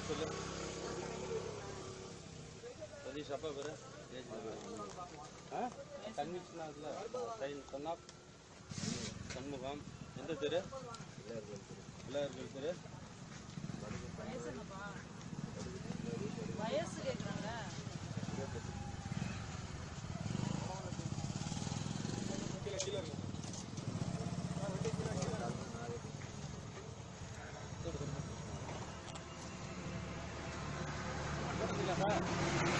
பேர் சொல்லு சதீஷ் அப்பா பேர் ஆ கன்விக்ஷன் ஆகுதுல சைன் சன் ஆஃப் சண்முகம் எந்த தெரு பிள்ளையார்கள் தெரு வயசு கேட்குறாங்க சார்